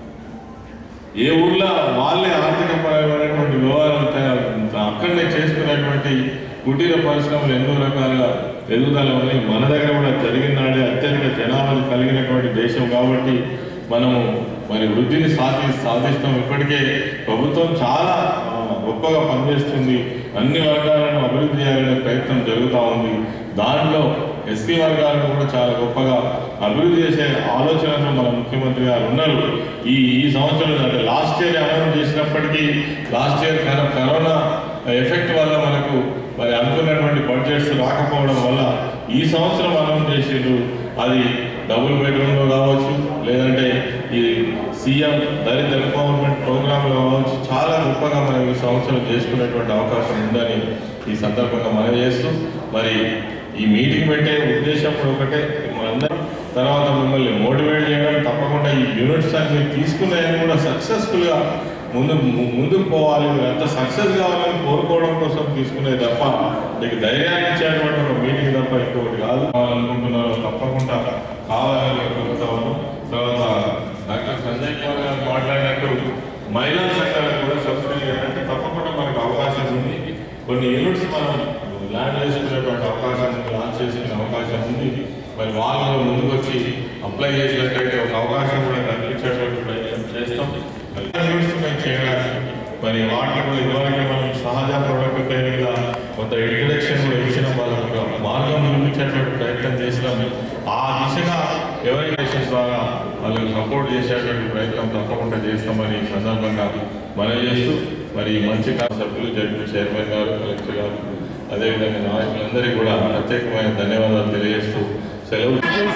ఏ ఊర్లో వాళ్ళే ఆర్థికపరమైనటువంటి వ్యవహారాలు తయ- అక్కడనే చేసుకునేటువంటి కుటీర పరిశ్రమలు ఎన్నో రకాలుగా ఎదుగుదల ఉన్నాయి మన దగ్గర కూడా జరిగిన నాడే అత్యధిక జనాభా కలిగినటువంటి దేశం కాబట్టి మనము మరి వృద్ధిని సాధి సాధిస్తాం ఇప్పటికే ప్రభుత్వం చాలా ఆ, గొప్పగా పనిచేస్తుంది అన్ని వర్గాలను అభివృద్ధి చేయాలనే ప్రయత్నం జరుగుతూ ఉంది దాంట్లో ఎస్సీ వర్గాలను కూడా చాలా గొప్పగా అభివృద్ధి చేసే ఆలోచనతో మన ముఖ్యమంత్రి గారు ఉన్నారు ఈ ఈ సంవత్సరం అంటే లాస్ట్ ఇయర్ అనౌన్స్ చేసినప్పటికీ లాస్ట్ ఇయర్ కరోనా ఎఫెక్ట్ వల్ల మనకు మరి అనుకున్నటువంటి బడ్జెట్స్ రాకపోవడం వల్ల ఈ సంవత్సరం అనౌన్స్ చేసిండ్రు అది డబుల్ బెడ్రూమ్లో కావచ్చు లేదంటే ఈ సీఎం దళిత ఎంపవర్మెంట్ ప్రోగ్రాంలో కావచ్చు చాలా గొప్పగా మనం ఈ సంవత్సరం చేసుకునేటువంటి అవకాశం ఉందని ఈ సందర్భంగా మనం చేస్తూ మరి ఈ మీటింగ్ పెట్టే ఉద్దేశం కూడా ఒకటే మనందరం తర్వాత మిమ్మల్ని మోటివేట్ చేయడం తప్పకుండా ఈ యూనిట్స్ అన్ని తీసుకున్నాయని కూడా సక్సెస్ఫుల్గా ముందు ము- ముందుకు పోవాలి మీరు ఎంత సక్సెస్ కావాలని కోరుకోవడం కోసం తీసుకునేది తప్ప మీకు ధైర్యాన్ని ఇచ్చేటువంటి ఒక మీటింగ్ తప్ప ఇంకొకటి కాదు కావాలనుకుంటున్నారో తప్పకుండా కావాలని కోరుతాము తర్వాత డాక్టర్ సంజయ్ కుమార్ గారు మాట్లాడినట్టు మహిళా సంఘాలకు కూడా సబ్సిడీ అంటే తప్పకుండా మనకు అవకాశం ఉంది కొన్ని యూనిట్స్ మనం ల్యాండ్ వేసుకునేటువంటి అవకాశం ఉంది లాంచ్ చేసుకునే అవకాశం ఉంది మరి వాళ్ళు ముందుకు వచ్చి అప్లై చేసినట్టయితే ఒక అవకాశం కూడా కల్పించేటువంటి ప్రయత్నం చేస్తాం మరి యూనిట్స్ మేము చేయడానికి మరి వాటిని కూడా ఇదివరకే మనం సహజ ప్రొడక్ట్ పేరు మీద కొంత ఇంట్రడక్షన్ కూడా ఇచ్చిన వాళ్ళకు ఒక మార్గం చూపించేటువంటి ప్రయత్నం చేసినాం ఆ దిశగా ఎవరైనా ద్వారా వాళ్ళకి సపోర్ట్ చేసేటువంటి ప్రయత్నం తప్పకుండా చేస్తామని ఈ సందర్భంగా మనం చేస్తూ మరి ఈ మంచి కార్య సభ్యులు జడ్పీ చైర్మన్ గారు కలెక్టర్ గారు అదేవిధంగా నాయకులందరికీ కూడా ప్రత్యేకమైన ధన్యవాదాలు తెలియజేస్తూ సెలవు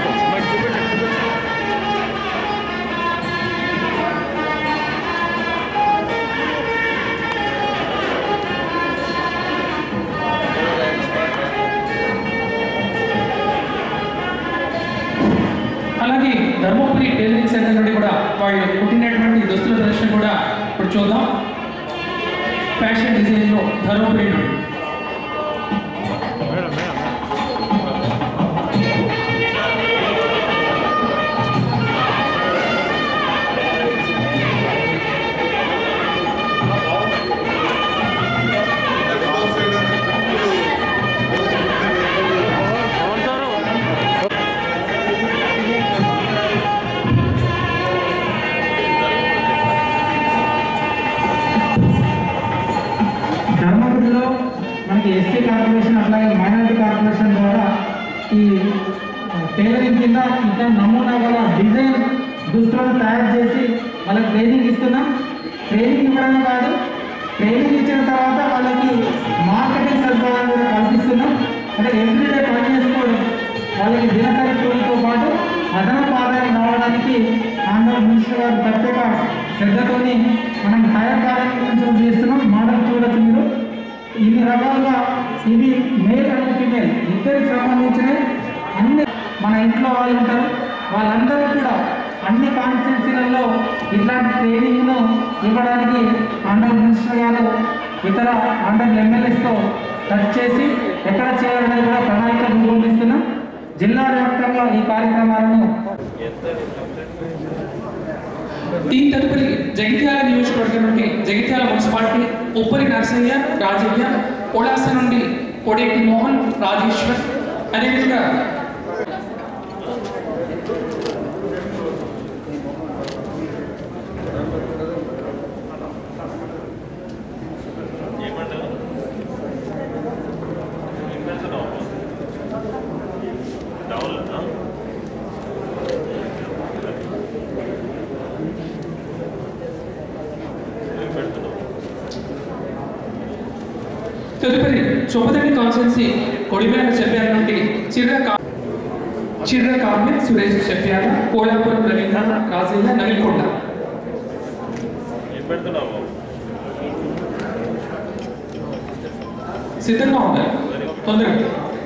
అలాగే ధర్మపురి టైలరింగ్ సెంటర్ నుండి కూడా వాళ్ళు కుట్టినటువంటి దుస్తుల ప్రదర్శన కూడా ఇప్పుడు చూద్దాం ఫ్యాషన్ డిజైన్లో ధర్మపురి నుండి అట్లాగే మైనారిటీ కార్పొరేషన్ ద్వారా ఈ టైలరింగ్ కింద ఇంకా నమూనా గల డిజైన్ దుస్తులను తయారు చేసి వాళ్ళకి ట్రైనింగ్ ఇస్తున్నాం ట్రైనింగ్ ఇవ్వడమే కాదు ట్రైనింగ్ ఇచ్చిన తర్వాత వాళ్ళకి మార్కెటింగ్ సదుపాయాలు కూడా కల్పిస్తున్నాం అంటే ఎవ్రీడే పని చేసుకోవడం వాళ్ళకి దినసరి కూలితో పాటు అదనపు ఆదాయం రావడానికి ఆంధ్ర మినిస్టర్ గారు ప్రత్యేక శ్రద్ధతోని మనం టైర్ కార్యక్రమం చేస్తున్నాం మోడల్ చూడొచ్చు మీరు ఇన్ని రకాలుగా ఇది మేల్ అండ్ ఫిమేల్ ఇద్దరికి సంబంధించిన అన్ని మన ఇంట్లో వాళ్ళు ఉంటారు వాళ్ళందరూ కూడా అన్ని కాన్స్టిట్యూన్సీలలో ఇట్లాంటి ట్రైనింగ్ను ఇవ్వడానికి ఆంధ్ర మినిస్టర్ గారు ఇతర ఆంధ్ర ఎమ్మెల్యేస్తో టచ్ చేసి ఎక్కడ చేయాలనేది కూడా ప్రణాళిక రూపొందిస్తున్నాం జిల్లా వ్యాప్తంగా ఈ కార్యక్రమాలను దీని తదుపరి జగిత్యాల నియోజకవర్గం నుండి జగిత్యాల మున్సిపాలిటీ ఉప్పరి నరసయ్య రాజయ్య కోలాస నుండి కోడేటి మోహన్ రాజేశ్వర్ అదేవిధంగా తదుపరి చొప్పదండి కాన్స్టెన్సీ కొడిమేర చెప్పారు నుండి చిర్ర కా చిర్ర కావ్య సురేష్ చెప్పారు కోలాపురం రవీంద్ర రాజయ్య నవిల్కొండ సిద్ధంగా ఉన్నారు తొందరగా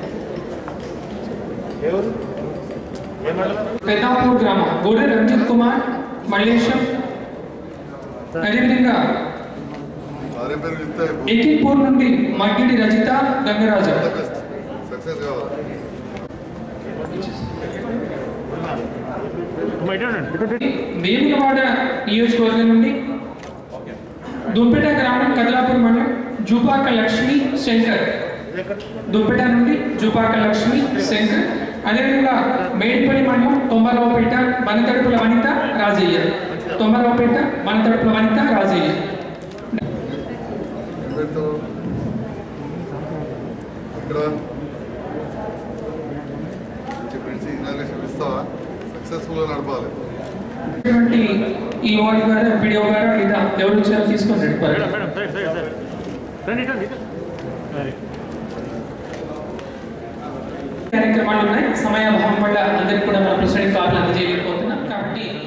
పెద్దాపూర్ గ్రామం గొర్రె రంజిత్ కుమార్ మల్లేశం అదేవిధంగా భార్య పేరు చెప్తే ఎకిన్పూర్ నుండి మగ్గిడి రజిత గంగరాజు సక్సెస్ కావాలి వేములవాడ నియోజకవర్గం నుండి దుంపేట గ్రామం కదలాపూర్ మండలం జూపాక లక్ష్మి శంకర్ దుంపేట నుండి జూపాక లక్ష్మి శంకర్ అదేవిధంగా మేడిపల్లి మండలం తొంభరావుపేట మనతడుపుల వనిత రాజయ్య తొంభరావుపేట మనతడుపుల వనిత రాజయ్య పెడతావు ఇక్కడ చెప్పేసి ఇనాగ్రేషన్ ఇస్తావా సక్సెస్ఫుల్గా నడపాలి ఇటువంటి ఈ వార్డు గారు వీడియో గారు లేదా ఎవరు వచ్చారో తీసుకొని నడిపారు కార్యక్రమాలు ఉన్నాయి సమయాభావం వల్ల అందరికి కూడా మన ప్రెసిడెంట్ కార్డులు అందజేయలేకపోతున్నాం కాబట్టి